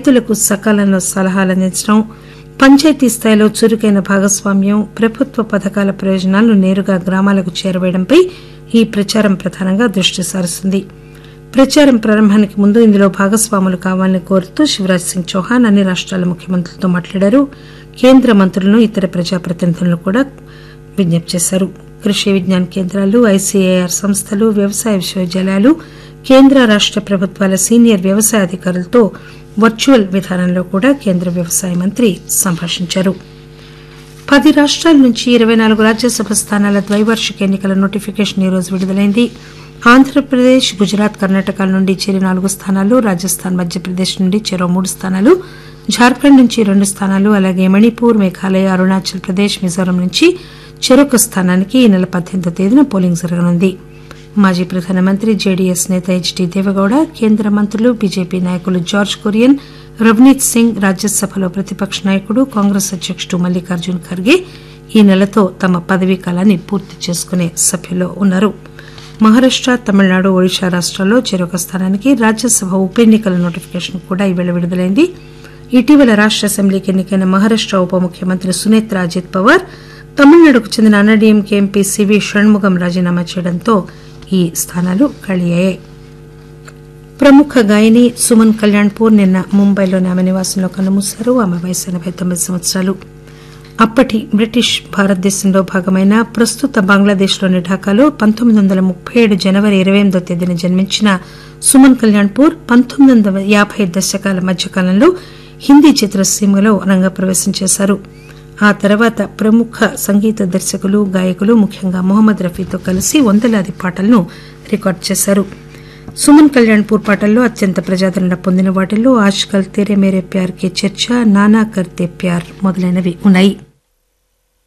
రైతులకు సకాలంలో సలహాలు అందించడం పంచాయతీ స్థాయిలో చురుకైన భాగస్వామ్యం ప్రభుత్వ పథకాల ప్రయోజనాలను నేరుగా గ్రామాలకు చేరవేయడంపై ఈ ప్రచారం ప్రధానంగా దృష్టి సారిస్తుంది ప్రచారం ప్రారంభానికి ముందు ఇందులో భాగస్వాములు కావాలని కోరుతూ శివరాజ్ సింగ్ చౌహాన్ అన్ని రాష్టాల ముఖ్యమంత్రులతో మాట్లాడారు కేంద్ర మంత్రులను ఇతర ప్రజాప్రతినిధులను కూడా విజ్ఞప్తి చేశారు కృషి విజ్ఞాన కేంద్రాలు ఐసీఏఆర్ సంస్థలు వ్యవసాయ విశ్వవిద్యాలయాలు కేంద్ర రాష్ట ప్రభుత్వాల సీనియర్ వ్యవసాయ అధికారులతో వర్చువల్ విధానంలో కూడా కేంద్ర వ్యవసాయ మంత్రి సంభాషించారు పది రాష్టాల నుంచి ఇరవై నాలుగు రాజ్యసభ స్థానాల ద్వైవార్షిక ఎన్నికల నోటిఫికేషన్ ఈ రోజు విడుదలైంది ఆంధ్రప్రదేశ్ గుజరాత్ కర్ణాటక నుండి చెరి నాలుగు స్థానాలు రాజస్థాన్ మధ్యప్రదేశ్ నుండి చెరో మూడు స్థానాలు జార్ఖండ్ నుంచి రెండు స్థానాలు అలాగే మణిపూర్ మేఘాలయ అరుణాచల్ ప్రదేశ్ మిజోరం నుంచి చెరొక స్థానానికి ఈ నెల పద్దెనిమిదో తేదీన పోలింగ్ జరగనుంది మాజీ ప్రధానమంత్రి జేడీఎస్ నేత హెచ్డీ దేవగౌడ కేంద్ర మంత్రులు బీజేపీ నాయకులు జార్జ్ కురియన్ రవనీత్ సింగ్ రాజ్యసభలో ప్రతిపక్ష నాయకుడు కాంగ్రెస్ అధ్యకుడు మల్లికార్జున్ ఖర్గే ఈ నెలతో తమ పదవీ కాలాన్ని పూర్తి చేసుకునే సభ్యుల్లో ఉన్నారు మహారాష్ట తమిళనాడు ఒడిశా రాష్ట్రాల్లో చెరొక స్థానానికి రాజ్యసభ ఉప ఎన్నికల నోటిఫికేషన్ కూడా ఈవేళ విడుదలైంది ఇటీవల రాష్ట అసెంబ్లీకి ఎన్నికైన మహారాష్ట ఉప ముఖ్యమంత్రి సునేత్ర అజిత్ పవార్ తమిళనాడుకు చెందిన అన్నాడీఎంకే ఎంపీ సివి షణ్ముగం రాజీనామా చేయడంతో ఈ స్థానాలు ఖాళీ అయ్యాయి ప్రముఖ గాయని సుమన్ కళ్యాణ్పూర్ నిన్న ముంబైలోని ఆమె నివాసంలో కన్నుమూశారు ఆమె వయసు ఎనబై తొమ్మిది సంవత్సరాలు అప్పటి బ్రిటిష్ భారతదేశంలో భాగమైన ప్రస్తుత బంగ్లాదేశ్లోని ఢాకాలో పంతొమ్మిది వందల ముప్పై ఏడు జనవరి ఇరవై ఎనిమిదో తేదీన జన్మించిన సుమన్ కళ్యాణ్పూర్ పంతొమ్మిది వందల యాభై దశకాల మధ్యకాలంలో హిందీ చిత్రసీమలో రంగప్రవేశం చేశారు ఆ తర్వాత ప్రముఖ సంగీత దర్శకులు గాయకులు ముఖ్యంగా మొహమ్మద్ రఫీతో కలిసి వందలాది పాటలను రికార్డు చేశారు సుమన్ కళ్యాణ్పూర్ పాటల్లో అత్యంత ప్రజాదరణ పొందిన వాటిల్లో ఆజ్కల్ తెరే మేరే ప్యార్ కే చర్చ నానా కర్తే ప్యార్ మొదలైనవి ఉన్నాయి